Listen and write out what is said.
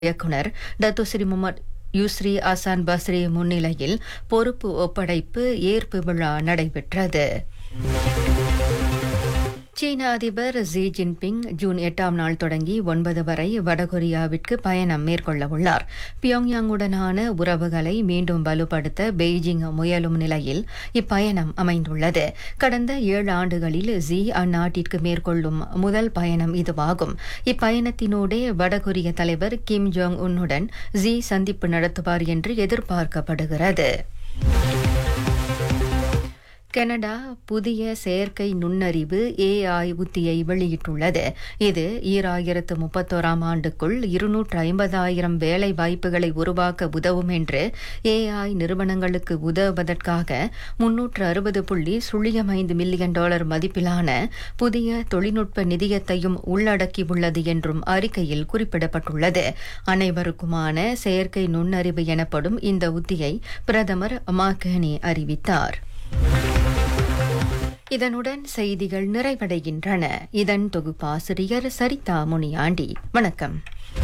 இயக்குனர் Datuk Seri Mohamed Yusri Hasan Basri முன்னிலையில் பொறுப்பு ஒப்படைப்பு ஏற்பு விழா நடைபெற்றது சீன அதிபர் ஜி ஜின்பிங் ஜூன் எட்டாம் நாள் தொடங்கி ஒன்பது வரை வடகொரியாவிற்கு பயணம் மேற்கொள்ள உள்ளார் பியோங்யாங்குடனான உறவுகளை மீண்டும் வலுப்படுத்த பெய்ஜிங் முயலும் நிலையில் இப்பயணம் அமைந்துள்ளது கடந்த ஏழு ஆண்டுகளில் ஜி அந்நாட்டிற்கு மேற்கொள்ளும் முதல் பயணம் இதுவாகும் இப்பயணத்தினூடே வடகொரிய தலைவர் கிம் ஜோங் உன்னுடன் ஜி சந்திப்பு நடத்துவார் என்று எதிர்பார்க்கப்படுகிறது கனடா புதிய செயற்கை நுண்ணறிவு ஏஐ உத்தியை வெளியிட்டுள்ளது இது ஈராயிரத்து முப்பத்தோராம் ஆண்டுக்குள் இருநூற்று ஐம்பதாயிரம் வேலை வாய்ப்புகளை உருவாக்க உதவும் என்று ஏஐ நிறுவனங்களுக்கு உதவுவதற்காக முன்னூற்று அறுபது புள்ளி சுழியம் ஐந்து மில்லியன் டாலர் மதிப்பிலான புதிய தொழில்நுட்ப நிதியத்தையும் உள்ளடக்கியுள்ளது என்றும் அறிக்கையில் குறிப்பிடப்பட்டுள்ளது அனைவருக்குமான செயற்கை நுண்ணறிவு எனப்படும் இந்த உத்தியை பிரதமர் மாகனி அறிவித்தார் இதனுடன் செய்திகள் நிறைவடைகின்றன இதன் தொகுப்பாசிரியர் சரிதா முனியாண்டி வணக்கம்